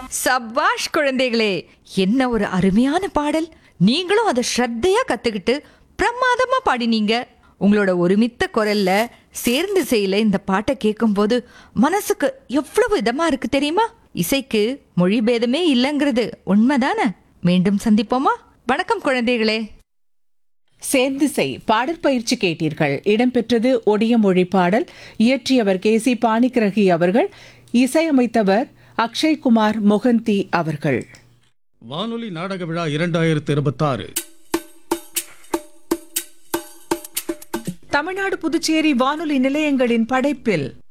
சபாஷ் குழந்தைகளே என்ன ஒரு அருமையான பாடல் நீங்களும் அதை ஸ்ரத்தையா கத்துக்கிட்டு பிரமாதமா பாடினீங்க உங்களோட ஒருமித்த குரல்ல சேர்ந்து செய்யல இந்த பாட்டை கேட்கும்போது மனசுக்கு எவ்வளவு இதமா இருக்கு தெரியுமா இசைக்கு மொழி பேதமே இல்லைங்கிறது உண்மைதானே மீண்டும் சந்திப்போமா வணக்கம் குழந்தைகளே சேர்ந்து செய் பாடற்பயிற்சி கேட்டீர்கள் இடம்பெற்றது ஒடிய மொழி பாடல் இயற்றியவர் கே சி பாணிக்கிரகி அவர்கள் இசையமைத்தவர் அக்ஷய்குமார் மொகந்தி அவர்கள் வானொலி நாடக விழா இரண்டாயிரத்து இருபத்தாறு தமிழ்நாடு புதுச்சேரி வானொலி நிலையங்களின் படைப்பில்